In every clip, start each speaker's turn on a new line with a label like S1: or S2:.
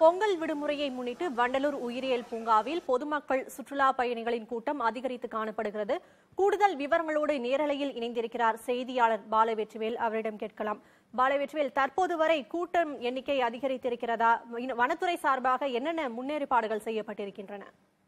S1: பொங்கல் விடுமுறையை முன்னிட்டு வண்டலூர் உயிரியல் பூங்காவில் பொதுமக்கள் சுற்றுலா பயணிகளின் கூட்டம் அதிகரித்து காணப்படுகிறது கூடுதல் விவரங்களோடு நேரலையில் இணைந்திருக்கிறார் செய்தியாளர் பாலவெற்றிவேல் அவரிடம் கேட்கலாம் பாலவெற்றிவேல் தற்போது வரை கூட்டம் எண்ணிக்கை அதிகரித்திருக்கிறதா இன்னும் வனத்துறை சார்பாக என்னென்ன முன்னேற்பாடுகள் செய்யப்பட்டிருக்கின்றன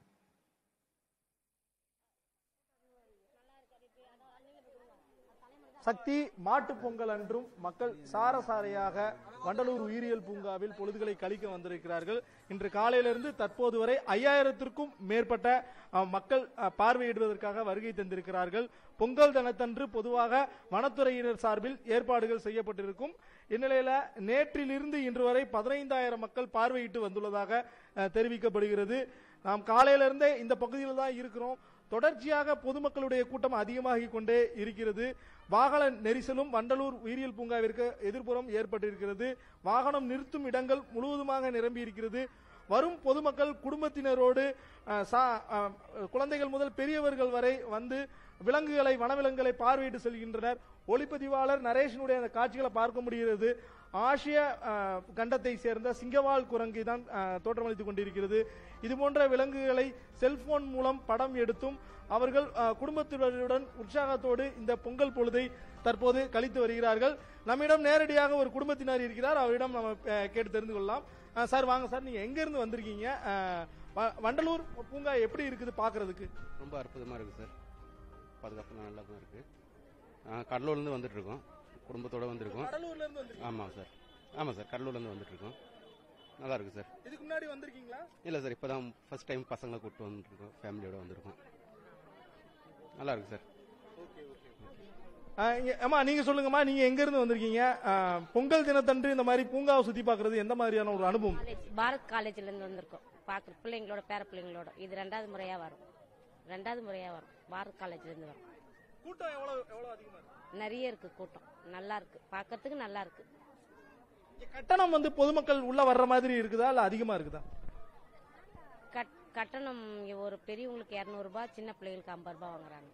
S2: சக்தி மாட்டுப் பொங்கல் அன்றும் மக்கள் சாரசாரையாக வண்டலூர் உயிரியல் பூங்காவில் பொழுதுகளை கழிக்க வந்திருக்கிறார்கள் இன்று காலையிலிருந்து தற்போது வரை ஐயாயிரத்திற்கும் மேற்பட்ட அஹ், மக்கள் அஹ், பார்வையிடுவதற்காக வருகை தந்திருக்கிறார்கள் பொங்கல் தினத்தன்று பொதுவாக வனத்துறையினர் சார்பில் ஏற்பாடுகள் செய்யப்பட்டிருக்கும் இந்நிலையில நேற்றிலிருந்து இன்று வரை பதினைந்தாயிரம் மக்கள் பார்வையிட்டு வந்துள்ளதாக அஹ், தெரிவிக்கப்படுகிறது நாம் காலையிலிருந்தே இந்த பகுதியில் தான் இருக்கிறோம் தொடர்ச்சியாக பொதுமக்களுடைய கூட்டம் அதிகமாகிக் கொண்டே இருக்கிறது வாகன நெரிசலும் வண்டலூர் உயிரியல் பூங்காவிற்கு எதிர்ப்புறம் ஏற்பட்டிருக்கிறது வாகனம் நிறுத்தும் இடங்கள் முழுவதுமாக நிரம்பி இருக்கிறது வரும் பொதுமக்கள் குடும்பத்தினரோடு அஹ், சா- அஹ், குழந்தைகள் முதல் பெரியவர்கள் வரை வந்து விலங்குகளை வனவிலங்குகளை பார்வையிட்டு செல்கின்றனர் ஒளிப்பதிவாளர் நரேஷனுடைய அந்த காட்சிகளை பார்க்க முடிகிறது ஆசிய அஹ், கண்டத்தை சேர்ந்த சிங்கவால் குரங்கை தான் அஹ், தோற்றமளித்துக் கொண்டிருக்கிறது இது போன்ற விலங்குகளை செல்போன் மூலம் படம் எடுத்தும் அவர்கள் அஹ், குடும்பத்தினருடன் உற்சாகத்தோடு இந்த பொங்கல் பொழுதை தற்போது கழித்து வருகிறார்கள் நம்மிடம் நேரடியாக ஒரு குடும்பத்தினர் இருக்கிறார் அவரிடம் நம்ம அஹ், கேட்டு தெரிந்து கொள்ளலாம் அஹ், சார் வாங்க சார் நீங்க எங்க இருந்து வந்திருக்கீங்க அஹ், வ- வண்டலூர் பூங்கா எப்படி இருக்குது பாக்குறதுக்கு
S3: ரொம்ப அற்புதமாக இருக்குது சார் பாதுகாப்பு நல்லா தான் இருக்குது கடலூர்லேருந்து வந்துட்டு இருக்கோம் குடும்பத்தோடு வந்திருக்கோம்
S2: கடலூர்ல இருந்து வந்திருக்கீங்க
S3: ஆமாம் சார் ஆமாம் சார் கடலூர்லேருந்து வந்துட்டு இருக்கோம் நல்லா இருக்கு சார்
S2: இதுக்கு முன்னாடி வந்திருக்கீங்களா
S3: இல்லை சார் இப்போ தான் ஃபர்ஸ்ட் டைம் பசங்களை கூப்பிட்டு வந்துருக்கோம் ஃபேமிலியோட வந்திருக்கோம் நல்லா இருக்கு சார்
S2: அஹ், இங்க- அம்மா நீங்க சொல்லுங்கம்மா நீங்க எங்க இருந்து வந்திருக்கீங்க அஹ், பொங்கல் தினத்தன்று இந்த மாதிரி பூங்காவை சுத்தி பார்க்கிறது எந்த மாதிரியான ஒரு அனுபவம்
S4: காலேஜ் பாரத் காலேஜ்ல இருந்து வந்திருக்கோம் பார்க்குற பிள்ளைங்களோட பேர பிள்ளைங்களோட இது ரெண்டாவது முறையா வரும் ரெண்டாவது முறையா வரும் பாரத் காலேஜ்ல இருந்து வரும்
S2: கூட்டம் எவ்வளவு எவ்வளவு அதிகமா இருக்கு
S4: நிறைய இருக்கு கூட்டம் நல்லா இருக்கு பார்க்கறதுக்கு நல்லா இருக்கு
S2: இங்க கட்டணம் வந்து பொதுமக்கள் உள்ள வர்ற மாதிரி இருக்குதா இல்ல அதிகமா இருக்குதா
S4: கட் கட்டணம் இங்க ஒரு பெரியவங்களுக்கு இரநூறுபா சின்ன பிள்ளைங்களுக்கு ஐம்பது ரூபாய் வாங்குறாங்க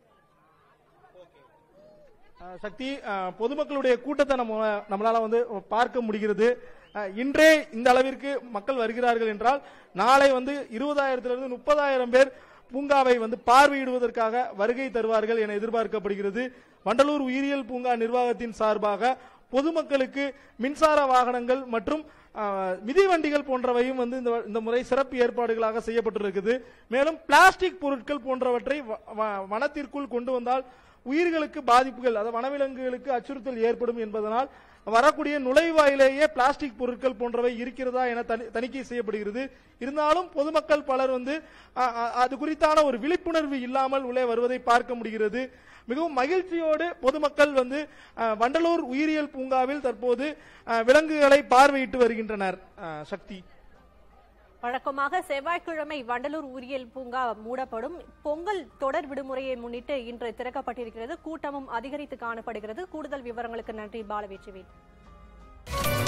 S2: அஹ், சக்தி அஹ், பொதுமக்களுடைய கூட்டத்தை நம்ம நம்மளால வந்து பார்க்க முடிகிறது அஹ், இன்றே இந்த அளவிற்கு மக்கள் வருகிறார்கள் என்றால் நாளை வந்து இருபதாயிரத்திலிருந்து முப்பதாயிரம் பேர் பூங்காவை வந்து பார்வையிடுவதற்காக வருகை தருவார்கள் என எதிர்பார்க்கப்படுகிறது வண்டலூர் உயிரியல் பூங்கா நிர்வாகத்தின் சார்பாக பொதுமக்களுக்கு மின்சார வாகனங்கள் மற்றும் அஹ், மிதிவண்டிகள் போன்றவையும் வந்து இந்த இந்த முறை சிறப்பு ஏற்பாடுகளாக செய்யப்பட்டிருக்குது மேலும் பிளாஸ்டிக் பொருட்கள் போன்றவற்றை வ- வ- வனத்திற்குள் கொண்டு வந்தால் உயிர்களுக்கு பாதிப்புகள் அதாவது வனவிலங்குகளுக்கு அச்சுறுத்தல் ஏற்படும் என்பதனால் வரக்கூடிய நுழைவாயிலேயே பிளாஸ்டிக் பொருட்கள் போன்றவை இருக்கிறதா என தனி- தணிக்கை செய்யப்படுகிறது இருந்தாலும் பொதுமக்கள் பலர் வந்து அ, அ, அது குறித்தான ஒரு விழிப்புணர்வு இல்லாமல் உள்ளே வருவதை பார்க்க முடிகிறது மிகவும் மகிழ்ச்சியோடு பொதுமக்கள் வந்து அ, வண்டலூர் உயிரியல் பூங்காவில் தற்போது அ, விலங்குகளை பார்வையிட்டு வருகின்றனர் அ, சக்தி
S1: வழக்கமாக செவ்வாய்க்கிழமை வண்டலூர் உயிரியல் பூங்கா மூடப்படும் பொங்கல் தொடர் விடுமுறையை முன்னிட்டு இன்று திறக்கப்பட்டிருக்கிறது கூட்டமும் அதிகரித்து காணப்படுகிறது கூடுதல் விவரங்களுக்கு நன்றி பாலவேச்சுவேல்